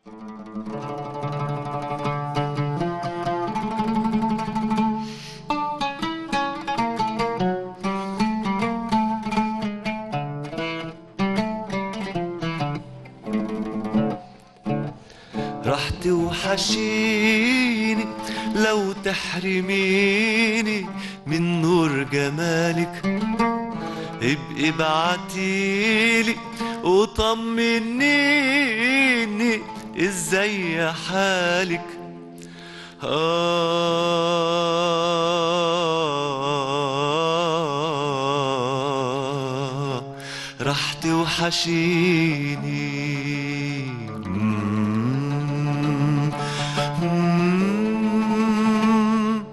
راح توحشيني لو تحرميني من نور جمالك ابقي ابعتيلي وطمنيني ازاي حالك آه راح توحشيني مم. مم.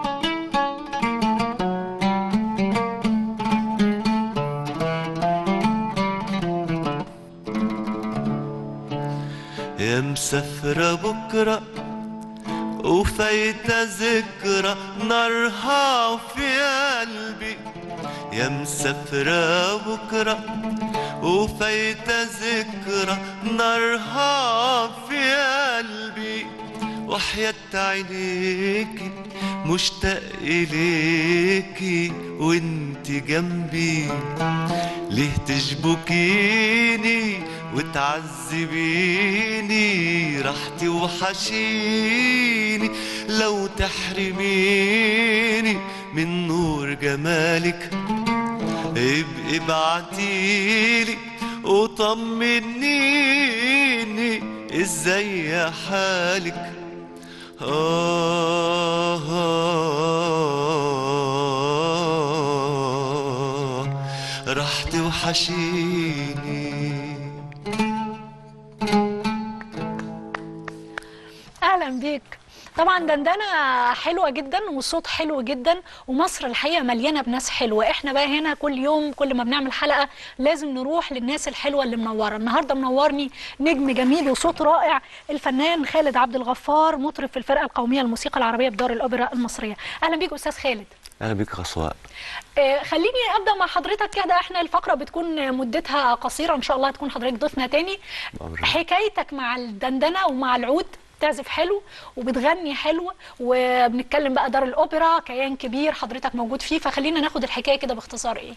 يا مسافرة بكرة وفايتة ذكرى نارها في قلبي يا مسافرة بكرة وفايتة ذكرى نارها في قلبي وحياة عينيكي مشتاق إليكي وانت جنبي ليه تشبكيني وتعذبيني راح توحشيني لو تحرميني من نور جمالك ابقي ابعتيلي وطمنيني ازاي حالك آه آه راح توحشيني اهلا بيك طبعا دندنه حلوه جدا والصوت حلو جدا ومصر الحقيقه مليانه بناس حلوه احنا بقى هنا كل يوم كل ما بنعمل حلقه لازم نروح للناس الحلوه اللي منوره النهارده منورني نجم جميل وصوت رائع الفنان خالد عبد الغفار مطرب في الفرقه القوميه للموسيقى العربيه بدار الاوبرا المصريه اهلا بيك استاذ خالد اهلا بيك يا غصواء آه، خليني ابدا مع حضرتك كده احنا الفقره بتكون مدتها قصيره ان شاء الله تكون حضرتك ضيفنا تاني بأمر الله. حكايتك مع الدندنه ومع العود بتعزف حلو وبتغني حلو وبنتكلم بقى دار الاوبرا كيان كبير حضرتك موجود فيه فخلينا ناخد الحكايه كده باختصار ايه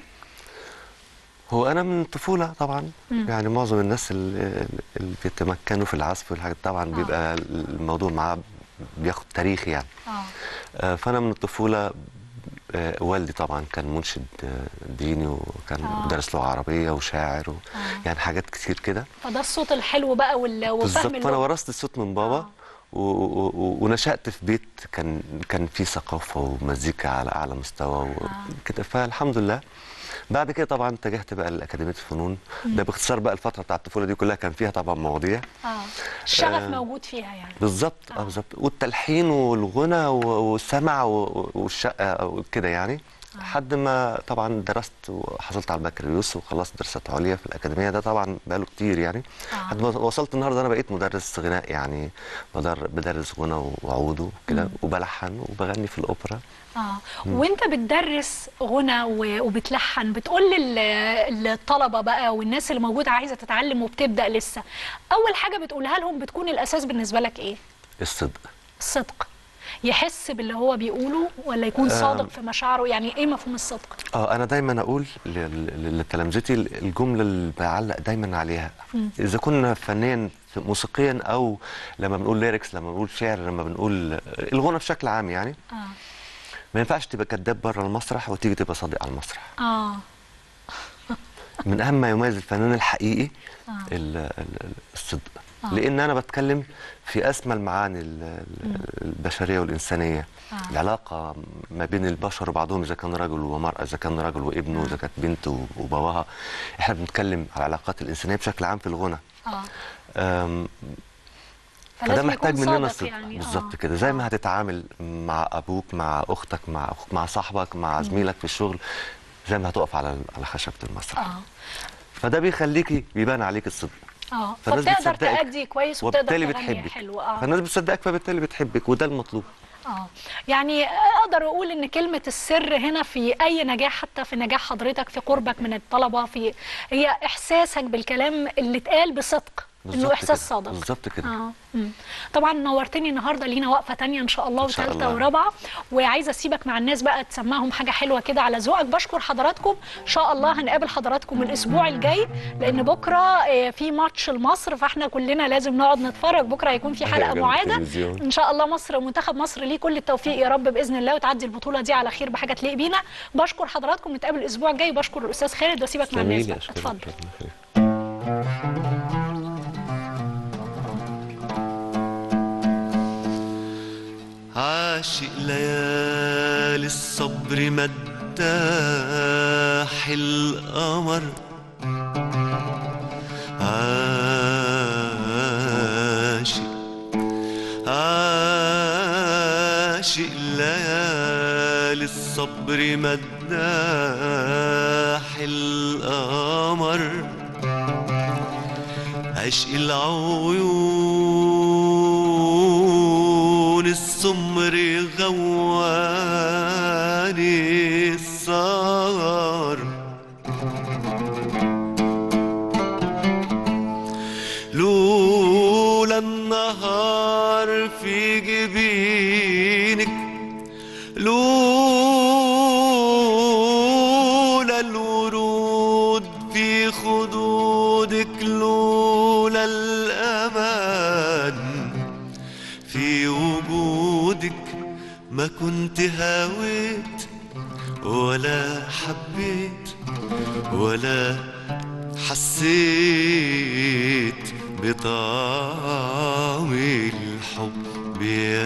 هو انا من الطفوله طبعا يعني معظم الناس اللي, اللي بيتمكنوا في العزف والحاجات طبعا بيبقى الموضوع معاه بياخد تاريخ يعني اه آه، فانا من الطفوله آه، والدي طبعا كان منشد آه، ديني وكان آه. مدرس لغه عربيه وشاعر و... يعني حاجات كتير كده فده الصوت الحلو بقى وال- وفهم بالظبط فانا اللغة. ورثت الصوت من بابا آه. و... و... و... ونشأت في بيت كان كان فيه ثقافه ومزيكا على اعلى مستوى وكده فالحمد لله بعد كده طبعا اتجهت بقى لاكاديميه الفنون ده باختصار بقى الفتره بتاعت الطفوله دي كلها كان فيها طبعا مواضيع اه الشغف آه. موجود فيها يعني بالظبط اه بالظبط والتلحين والغنى و- والسمع و- والشقه وكده يعني لحد ما طبعا درست وحصلت على البكالوريوس وخلصت دراسات عليا في الاكاديميه ده طبعا بقاله كتير يعني آه. لحد ما وصلت النهارده انا بقيت مدرس غناء يعني بدر- بدرس غنى وعود وكده وبلحن وبغني في الاوبرا اه وانت بتدرس غنى و- وبتلحن بتقول لل- للطلبه بقى والناس اللي موجوده عايزه تتعلم وبتبدا لسه اول حاجه بتقولها لهم بتكون الاساس بالنسبه لك ايه الصدق الصدق يحس باللي هو بيقوله ولا يكون صادق في مشاعره يعني ايه مفهوم الصدق اه انا دايما اقول لل- لل- لتلامذتي الجمله اللي بعلق دايما عليها اذا كنا فنيا موسيقيا او لما بنقول ليركس لما بنقول شعر لما بنقول الغنى بشكل عام يعني اه ما ينفعش تبقى كذاب بره المسرح وتيجي تبقى صادق على المسرح اه من اهم ما يميز الفنان الحقيقي ال- ال- ال- الصدق لان انا بتكلم في اسمى المعاني ال- ال- البشريه والانسانيه العلاقه ما بين البشر وبعضهم اذا كان رجل ومراه اذا كان رجل وابنه اذا كانت بنت و- وباباها احنا بنتكلم على العلاقات الانسانيه بشكل عام في الغنى اه أم، فده فلازم محتاج يكون مننا صادق الصدق يعني بالظبط آه. كده زي آه. ما هتتعامل مع ابوك مع اختك مع اخوك مع صاحبك مع زميلك في الشغل زي ما هتقف على على خشبه المسرح اه فده بيخليكي بيبان عليك الصدق اه فالناس فبتقدر بتصدقك تأدي كويس وبتقدر وبالتالي تغني بتحبك حلو اه فالناس بتصدقك فبالتالي بتحبك وده المطلوب اه يعني اقدر اقول ان كلمه السر هنا في اي نجاح حتى في نجاح حضرتك في قربك من الطلبه في هي احساسك بالكلام اللي اتقال بصدق بالظبط انه احساس كده. صادق بالظبط كده اه مم. طبعا نورتني النهارده لينا وقفه تانية ان شاء الله إن شاء وثالثه الله. ورابعه وعايزه اسيبك مع الناس بقى تسمعهم حاجه حلوه كده على ذوقك بشكر حضراتكم ان شاء الله هنقابل حضراتكم الاسبوع الجاي لان بكره آه، في ماتش لمصر فاحنا كلنا لازم نقعد نتفرج بكره هيكون في حلقه جنب معاده التلفزيون. ان شاء الله مصر منتخب مصر ليه كل التوفيق يا رب باذن الله وتعدي البطوله دي على خير بحاجه تليق بينا بشكر حضراتكم نتقابل الاسبوع الجاي بشكر الاستاذ خالد واسيبك مع الناس جميل بقى. أشكرك اتفضل ربنا يخليك. عاشق ليالي الصبر مداح القمر عاشق عاشق ليالي الصبر مداح القمر عشق العيون السمر غواني السهر لولا النهار في جبينك لولا الورود في خدودك لولا الأمان في وجودك ما كنت هويت ولا حبيت ولا حسيت بطعم الحب يا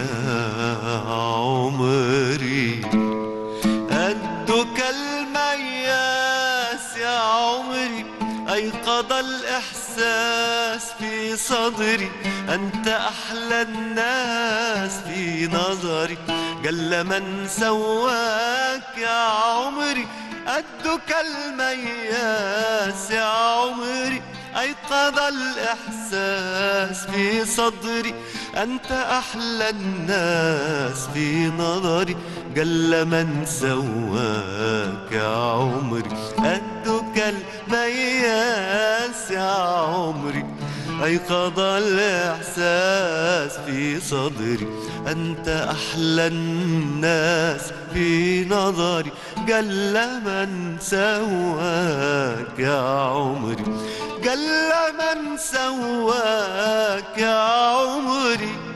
عمري قدك المياس يا عمري أيقظ الإحساس في صدري أنت أحلى الناس في نظري جل من سواك يا عمري قدك المياس يا عمري أيقظ الإحساس في صدري أنت أحلى الناس في نظري جل من سواك يا عمري قدك المياس يا عمري أيقظ الإحساس في صدري أنت أحلى الناس في نظري جل من سواك يا عمري جل من سواك يا عمري